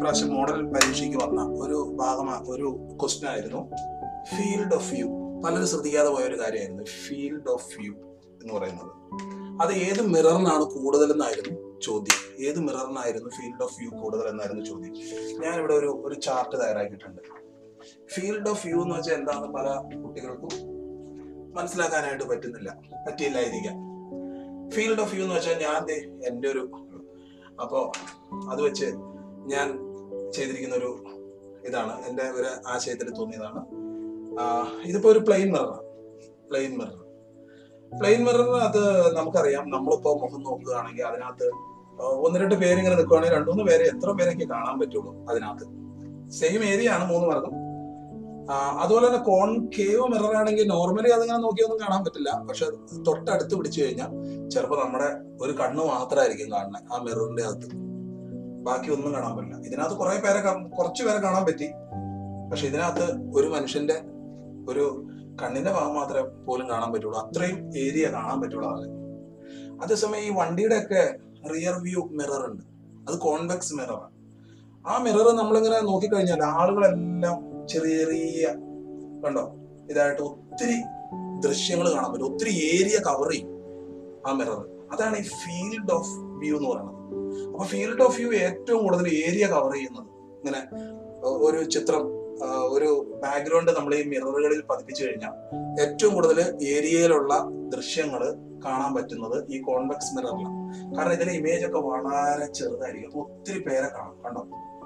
പ്രാവശ്യം മോഡൽ പരീക്ഷയ്ക്ക് വന്ന ഒരു ഭാഗമാ ഒരു ക്വസ്റ്റ്യൻ ആയിരുന്നു ഫീൽഡ് ഓഫ് വ്യൂ പലരും ശ്രദ്ധിക്കാതെ പോയ ഒരു കാര്യമായിരുന്നു ഫീൽഡ് ഓഫ് വ്യൂ എന്ന് പറയുന്നത് അത് ഏത് മിററിനാണ് കൂടുതൽ എന്നായിരുന്നു ചോദ്യം ഏത് മിററിനായിരുന്നു ഫീൽഡ് ഓഫ് വ്യൂ കൂടുതൽ എന്നായിരുന്നു ചോദ്യം ഞാനിവിടെ ഒരു ഒരു ചാർട്ട് തയ്യാറാക്കിയിട്ടുണ്ട് ഫീൽഡ് ഓഫ് വ്യൂ എന്ന് വെച്ചാൽ എന്താണെന്ന് പല കുട്ടികൾക്കും മനസ്സിലാക്കാനായിട്ട് പറ്റുന്നില്ല പറ്റിയില്ലായിരിക്കാം ഫീൽഡ് ഓഫ് വ്യൂ എന്ന് വെച്ചാൽ ഞാൻ ദേ എൻ്റെ ഒരു അപ്പോൾ അത് വെച്ച് ഞാൻ ചെയ്തിരിക്കുന്ന ഒരു ഇതാണ് എൻ്റെ ഒരു ആശയത്തിൽ തോന്നിയതാണ് ആ, ഇതിപ്പോ ഒരു പ്ലെയിൻ മിററാണ് പ്ലെയിൻ മിറർ പ്ലെയിൻ മിറർ അത് നമുക്കറിയാം നമ്മളിപ്പോ മുഖം നോക്കുകയാണെങ്കിൽ അതിനകത്ത് ആ, ഒന്ന് രണ്ട് പേര് ഇങ്ങനെ നിൽക്കുകയാണെങ്കിൽ രണ്ടു മൂന്ന് പേരെ എത്ര പേരൊക്കെ കാണാൻ പറ്റുള്ളൂ അതിനകത്ത് സെയിം ഏരിയ ആണ് മൂന്ന് പേർക്കും ആ, അതുപോലെ തന്നെ കോൺകേവ് മിറർ ആണെങ്കിൽ നോർമലി അതിങ്ങനെ നോക്കിയൊന്നും കാണാൻ പറ്റില്ല പക്ഷെ തൊട്ടടുത്ത് പിടിച്ചു കഴിഞ്ഞാൽ ചിലപ്പോൾ നമ്മുടെ ഒരു കണ്ണ് മാത്രമായിരിക്കും കാണുന്നത് ആ മിററിന്റെ അകത്ത് ബാക്കി ഒന്നും കാണാൻ പറ്റില്ല ഇതിനകത്ത് കുറെ പേരെ കാ- കുറച്ച് പേരെ കാണാൻ പറ്റി പക്ഷെ ഇതിനകത്ത് ഒരു മനുഷ്യന്റെ ഒരു കണ്ണിന്റെ ഭാഗം മാത്രമേ പോലും കാണാൻ പറ്റുള്ളൂ അത്രയും ഏരിയ കാണാൻ പറ്റുള്ളൂ ആളെ അതേസമയം ഈ വണ്ടിയുടെ ഒക്കെ റിയർ വ്യൂ മിറർ ഉണ്ട് അത് കോൺവെക്സ് മിററാണ് ആ മിറർ നമ്മളിങ്ങനെ നോക്കിക്കഴിഞ്ഞാൽ ആളുകളെല്ലാം ചെറിയ ചെറിയ കണ്ടോ ഇതായിട്ട് ഒത്തിരി ദൃശ്യങ്ങൾ കാണാൻ പറ്റും ഒത്തിരി ഏരിയ കവർ ചെയ്യും ആ മിറർ അതാണ് ഈ ഫീൽഡ് ഓഫ് വ്യൂ എന്ന് പറയുന്നത് അപ്പൊ ഫീൽഡ് ഓഫ് വ്യൂ ഏറ്റവും കൂടുതൽ ഏരിയ കവർ ചെയ്യുന്നത് ഇങ്ങനെ ഒ- ഒരു ചിത്രം ആ, ഒരു ബാക്ക്ഗ്രൗണ്ട് നമ്മൾ ഈ മിററുകളിൽ പതിപ്പിച്ചു കഴിഞ്ഞാൽ ഏറ്റവും കൂടുതൽ ഏരിയയിലുള്ള ദൃശ്യങ്ങൾ കാണാൻ പറ്റുന്നത് ഈ കോൺവെക്സ് മിററിലാണ് കാരണം ഇതിലെ ഇമേജ് ഒക്കെ വളരെ ചെറുതായിരിക്കും അപ്പൊ ഒത്തിരി പേരെ കാണാം കണ്ടോ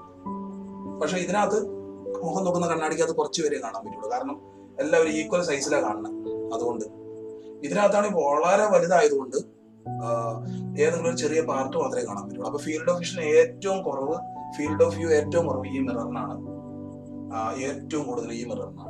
പക്ഷെ ഇതിനകത്ത് മുഖം നോക്കുന്ന കണ്ണാടിക്കകത്ത് കുറച്ച് പേരെ കാണാൻ പറ്റുള്ളൂ കാരണം എല്ലാവരും ഈക്വൽ സൈസിലാണ് കാണുന്നത് അതുകൊണ്ട് ഇതിനകത്താണെങ്കിൽ വളരെ വലുതായതുകൊണ്ട് ആ, ഏതെങ്കിലും ഒരു ചെറിയ പാർട്ട് മാത്രമേ കാണാൻ പറ്റുള്ളൂ അപ്പൊ ഫീൽഡ് ഓഫ് വിഷൻ ഏറ്റവും കുറവ് ഫീൽഡ് ഓഫ് വ്യൂ ഏറ്റവും കുറവ് ഈ മിററിനാണ് ആ, ഏറ്റവും കൂടുതൽ ഈ മിററിനാണ്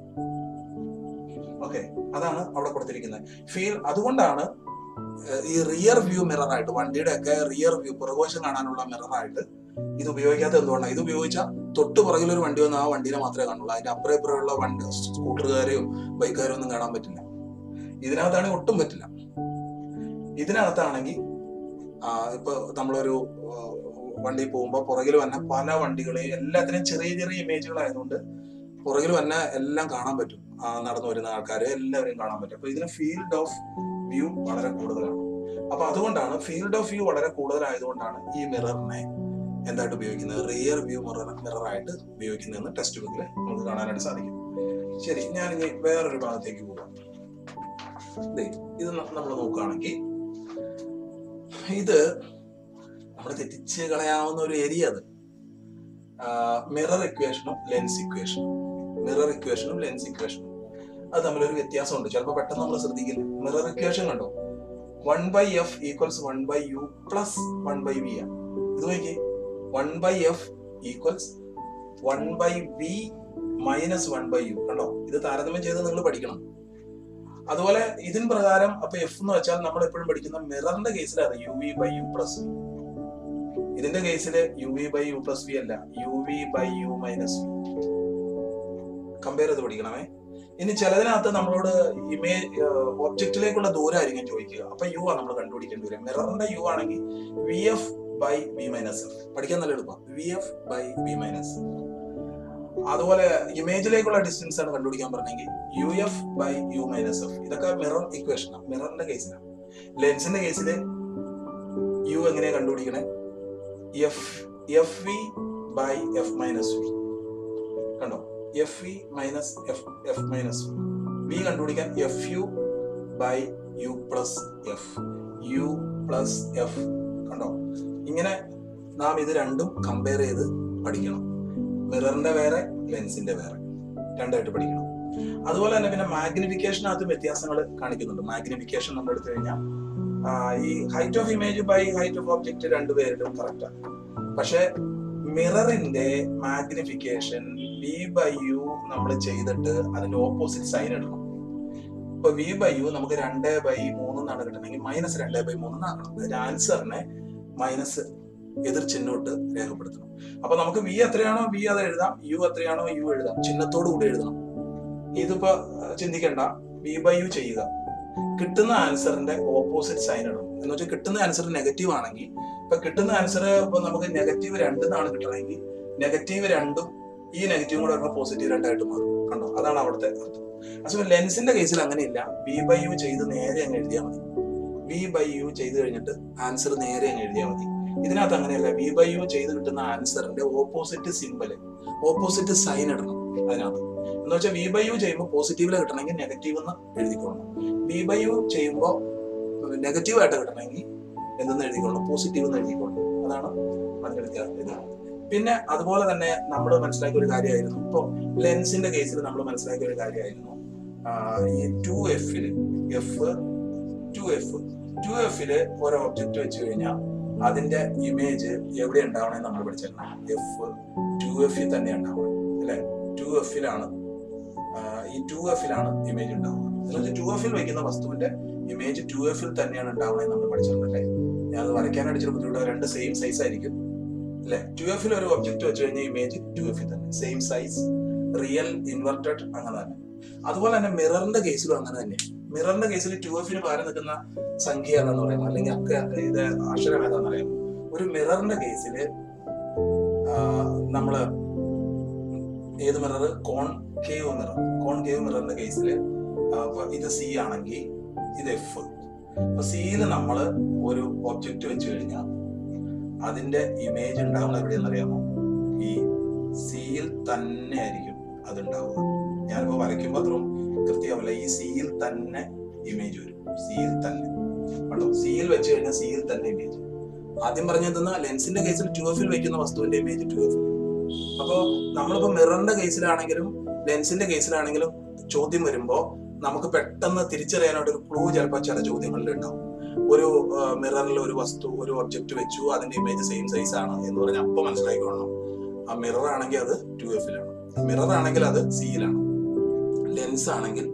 ഓക്കെ അതാണ് അവിടെ കൊടുത്തിരിക്കുന്നത് ഫീൽ അതുകൊണ്ടാണ് ഏഹ്, ഈ റിയർ വ്യൂ മിറർ ആയിട്ട് വണ്ടിയുടെ ഒക്കെ റിയർ വ്യൂ പുറകുവശം കാണാനുള്ള മിറർ ആയിട്ട് ഇത് ഉപയോഗിക്കാത്ത എന്തുകൊണ്ടാണ് ഇത് ഉപയോഗിച്ചാൽ തൊട്ട് പുറകിൽ ഒരു വണ്ടി വന്ന് ആ വണ്ടിനെ മാത്രമേ കാണുള്ളൂ അതിന്റെ അപ്പുറം ഇപ്പുറമുള്ള വണ്ടി സ്കൂട്ടറുകാരെയോ ബൈക്കുകാരെയോ ഒന്നും കാണാൻ പറ്റില്ല ഇതിനകത്താണെങ്കിൽ ഒട്ടും പറ്റില്ല ഇതിനകത്താണെങ്കിൽ ആ, ഇപ്പൊ നമ്മളൊരു ആ, വണ്ടി പോകുമ്പോൾ പുറകിൽ വന്ന പല വണ്ടികളെയും എല്ലാത്തിനും ചെറിയ ചെറിയ ഇമേജുകളായതുകൊണ്ട് പുറകിൽ വന്ന എല്ലാം കാണാൻ പറ്റും ആ, നടന്നു വരുന്ന ആൾക്കാരെ എല്ലാവരെയും കാണാൻ പറ്റും അപ്പൊ ഇതിന് ഫീൽഡ് ഓഫ് വ്യൂ വളരെ കൂടുതലാണ് അപ്പൊ അതുകൊണ്ടാണ് ഫീൽഡ് ഓഫ് വ്യൂ വളരെ കൂടുതലായതുകൊണ്ടാണ് ഈ മിററിനെ എന്തായിട്ട് ഉപയോഗിക്കുന്നത് റിയർ വ്യൂ മിറർ മിറർ ആയിട്ട് ഉപയോഗിക്കുന്നതെന്ന് ടെക്സ്റ്റ് ബുക്കിൽ നമുക്ക് കാണാനായിട്ട് സാധിക്കും ശരി ഞാൻ ഇനി വേറൊരു ഭാഗത്തേക്ക് പോകാം ദേ, ഇത് നമ്മൾ നോക്കുകയാണെങ്കിൽ ഇത് നമ്മൾ തെറ്റിച്ച് കളയാവുന്ന ഒരു ഏരിയ അത് മിറർ ഇക്വേഷനും ലെൻസ് ഇക്വേഷനും മിറർ ഇക്വേഷനും ലെൻസ് ഇക്വേഷനും അത് തമ്മിലൊരു വ്യത്യാസമുണ്ട് ചിലപ്പോൾ പെട്ടെന്ന് നമ്മൾ ശ്രദ്ധിക്കില്ല മിറർ ഇക്വേഷൻ കണ്ടോ one by F equals one by U plus one by V ആണ് ഇത് നോക്കി one by F equals one by V minus one by U കണ്ടോ ഇത് താരതമ്യം ചെയ്ത് നിങ്ങൾ പഠിക്കണം അതുപോലെ ഇതിൻ പ്രകാരം അപ്പൊ എഫ് എന്ന് വെച്ചാൽ നമ്മൾ എപ്പോഴും പഠിക്കുന്ന മിററിന്റെ കേസിൽ അത് U V by U plus V ഇതിന്റെ കേസിൽ U V by U plus V അല്ല U V by U minus V compare ചെയ്ത് പഠിക്കണമേ ഇനി ചിലതിനകത്ത് നമ്മളോട് ഇമേജ് ഒബ്ജക്റ്റിലേക്കുള്ള ദൂരമായിരിക്കും ചോദിക്കുക അപ്പൊ യു ആണ് നമ്മൾ കണ്ടുപിടിക്കേണ്ടി വരും മിററിന്റെ യു ആണെങ്കിൽ V F by V minus F പഠിക്കാൻ നല്ല എളുപ്പം V F by V minus അതുപോലെ ഇമേജിലേക്കുള്ള ഡിസ്റ്റൻസ് ആണ് കണ്ടുപിടിക്കാൻ പറഞ്ഞെങ്കിൽ U F by U minus F ഇതൊക്കെ മിറർ ഇക്വേഷനാണ് മിററിന്റെ കേസിലാണ് ലെൻസിന്റെ കേസിൽ യു എങ്ങനെയാ കണ്ടുപിടിക്കണേ F F V by F minus V കണ്ടോ F V minus F F minus V കണ്ടുപിടിക്കാൻ F U by U plus F U plus F കണ്ടോ ഇങ്ങനെ നാം ഇത് രണ്ടും കമ്പയർ ചെയ്ത് പഠിക്കണം മിററിന്റെ വേറെ ലെൻസിന്റെ വേറെ രണ്ടായിട്ട് പഠിക്കണം അതുപോലെ തന്നെ പിന്നെ മാഗ്നിഫിക്കേഷനകത്ത് വ്യത്യാസങ്ങൾ കാണിക്കുന്നുണ്ട് മാഗ്നിഫിക്കേഷൻ നമ്മൾ എടുത്തു കഴിഞ്ഞാൽ ആ, ഈ height of image by height of object രണ്ടുപേരിലും കറക്റ്റ് ആണ് പക്ഷെ മിററിന്റെ മാഗ്നിഫിക്കേഷൻ വി ബൈ യു നമ്മൾ ചെയ്തിട്ട് അതിന്റെ ഓപ്പോസിറ്റ് സൈൻ ഇടണം ഇപ്പൊ വി ബൈ യു നമുക്ക് രണ്ട് ബൈ മൂന്ന് എന്നാണ് കിട്ടണമെങ്കിൽ മൈനസ് രണ്ട് ബൈ മൂന്ന് എന്നാക്കണം അതിന്റെ ആൻസറിനെ മൈനസ് എതിർ ചിഹ്നോട്ട് രേഖപ്പെടുത്തണം അപ്പൊ നമുക്ക് വി എത്രയാണോ വി അത് എഴുതാം യു എത്രയാണോ യു എഴുതാം ചിഹ്നത്തോടു കൂടി എഴുതണം ഇതിപ്പോ അഹ് ചിന്തിക്കണ്ട വി ബൈ യു ചെയ്യുക കിട്ടുന്ന ആൻസറിന്റെ ഓപ്പോസിറ്റ് സൈൻ ഇടണം എന്ന് വെച്ചാൽ കിട്ടുന്ന ആൻസർ നെഗറ്റീവ് ആണെങ്കിൽ ഇപ്പൊ കിട്ടുന്ന ആൻസർ ഇപ്പൊ നമുക്ക് നെഗറ്റീവ് രണ്ടെന്നാണ് കിട്ടണമെങ്കിൽ നെഗറ്റീവ് രണ്ടും ഈ നെഗറ്റീവ് കൂടെ വരുമ്പോൾ പോസിറ്റീവ് രണ്ടായിട്ട് മാറും കണ്ടോ അതാണ് അവിടുത്തെ അർത്ഥം പക്ഷെ ലെൻസിന്റെ കേസിൽ അങ്ങനെയില്ല വി ബൈ യു ചെയ്ത് നേരെ അങ്ങ് എഴുതിയാൽ മതി വി ബൈ യു ചെയ്ത് കഴിഞ്ഞിട്ട് ആൻസർ നേരെ അങ്ങ് എഴുതിയാൽ മതി ഇതിനകത്ത് അങ്ങനെയല്ല വി ബൈ യു ചെയ്ത് കിട്ടുന്ന ആൻസറിന്റെ ഓപ്പോസിറ്റ് സിമ്പല് ഓപ്പോസിറ്റ് സൈൻ ഇടണം അതിനകത്ത് എന്ന് വെച്ചാൽ വി ബൈ യു ചെയ്യുമ്പോൾ പോസിറ്റീവില് കിട്ടണമെങ്കിൽ നെഗറ്റീവ് എന്ന് എഴുതിക്കൊള്ളണം വി ബൈ യു ചെയ്യുമ്പോൾ നെഗറ്റീവ് ആയിട്ട് കിട്ടണമെങ്കിൽ എന്തെന്ന് എഴുതിക്കൊള്ളണം പോസിറ്റീവ് എന്ന് എഴുതിക്കൊള്ളണം അതാണ് അതിന്റെ വ്യത്യാസം ഇത് പിന്നെ അതുപോലെ തന്നെ നമ്മൾ മനസ്സിലാക്കിയ ഒരു കാര്യമായിരുന്നു ഇപ്പൊ ലെൻസിന്റെ കേസിൽ നമ്മൾ മനസ്സിലാക്കിയ ഒരു കാര്യമായിരുന്നു ആഹ് ഈ ടു എഫില് എഫ് ടു എഫ് ടു എഫില് ഒരു ഒബ്ജക്റ്റ് വെച്ച് കഴിഞ്ഞാൽ അതിന്റെ ഇമേജ് എവിടെ ഉണ്ടാവണമെന്ന് നമ്മൾ പഠിച്ചിരുന്നു എഫ് ടു എഫിൽ തന്നെ ഉണ്ടാവണം അല്ലെ ടു എഫിലാണ് ഈ ടു എഫിലാണ് ഇമേജ് ഉണ്ടാവുക എന്നുവെച്ചാൽ ടു എഫിൽ വയ്ക്കുന്ന വസ്തുവിന്റെ ഇമേജ് ടു എഫിൽ തന്നെയാണ് ഉണ്ടാവണമെന്ന് നമ്മൾ പഠിച്ചിട്ടുണ്ടല്ലേ ഞാൻ അത് വരയ്ക്കാൻ അടിച്ചൊരു ബുദ്ധിമുട്ട് രണ്ട് സെയിം സൈസ് ആയിരിക്കും അല്ലെ ടു എഫിൽ ഒരു ഒബ്ജക്റ്റ് വെച്ച് കഴിഞ്ഞാൽ ഇമേജ് ടു എഫിൽ തന്നെ സെയിം സൈസ് റിയൽ ഇൻവെർട്ടഡ് അങ്ങനെ തന്നെ അതുപോലെ തന്നെ മിററിന്റെ കേസിലും അങ്ങനെ തന്നെ മിററിന്റെ കേസിൽ ടു എഫിന് പകരം നിൽക്കുന്ന സംഖ്യ ഏതാന്ന് പറയുന്നത് അല്ലെങ്കിൽ അക്ക ഇത് അക്ഷരം ഏതാന്ന് പറയുന്നത് ഒരു മിററിന്റെ കേസിൽ നമ്മള് ഏത് mirror concave mirror concave മിററിന്റെ കേസിൽ ഇത് സി ആണെങ്കിൽ ഇത് എഫ് അപ്പൊ സിയിൽ നമ്മൾ ഒരു ഒബ്ജക്റ്റ് വെച്ച് കഴിഞ്ഞാൽ അതിന്റെ ഇമേജ് ഉണ്ടാവുന്നത് എവിടെയെന്ന് അറിയാമോ ഈ സിയിൽ തന്നെ ആയിരിക്കും അത് ഉണ്ടാവുക ഞാനിപ്പോ വരയ്ക്കുമ്പോൾ അത്രയും കൃത്യമാവില്ല ഈ സിയിൽ തന്നെ ഇമേജ് വരും സിയിൽ തന്നെ കണ്ടോ സിയിൽ വെച്ച് കഴിഞ്ഞാൽ സിയിൽ തന്നെ ഇമേജ് ആദ്യം പറഞ്ഞതെന്ന ലെൻസിന്റെ കേസിൽ ടു എഫിൽ വെക്കുന്ന വസ്തുവിന്റെ ഇമേജ് ടു എഫിൽ അപ്പോ നമ്മളിപ്പോ മിററിന്റെ കേസിലാണെങ്കിലും ലെൻസിന്റെ കേസിലാണെങ്കിലും ചോദ്യം വരുമ്പോ നമുക്ക് പെട്ടെന്ന് തിരിച്ചറിയാനായിട്ട് ഒരു ക്ലൂ ചിലപ്പോൾ ചില ചോദ്യങ്ങളിൽ ഉണ്ടാവും ഒരു മിററിൽ ഒരു വസ്തു ഒരു ഒബ്ജക്റ്റ് വെച്ചു അതിന്റെ ഇമേജ് സെയിം സൈസ് ആണ് എന്ന് പറഞ്ഞാൽ അപ്പൊ മനസ്സിലാക്കിക്കൊള്ളണം ആ മിറർ ആണെങ്കിൽ അത് ടു എഫിലാണ് മിറർ ആണെങ്കിൽ അത് സിയിലാണ് ലെൻസ് ആണെങ്കിൽ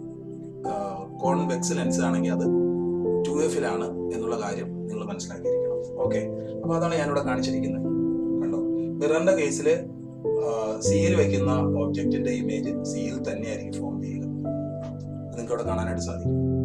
കോൺവെക്സ് ലെൻസ് ആണെങ്കിൽ അത് ടു എഫിലാണ് എന്നുള്ള കാര്യം നിങ്ങൾ മനസ്സിലാക്കിയിരിക്കണം ഓക്കെ അപ്പൊ അതാണ് ഞാനിവിടെ കാണിച്ചിരിക്കുന്നത് കണ്ടോ മിററിന്റെ കേസിൽ സിയിൽ വെക്കുന്ന ഒബ്ജക്റ്റിന്റെ ഇമേജ് സിയിൽ തന്നെയായിരിക്കും ഫോം ചെയ്യുക നിങ്ങൾക്ക് ഇവിടെ കാണാനായിട്ട് സാധിക്കും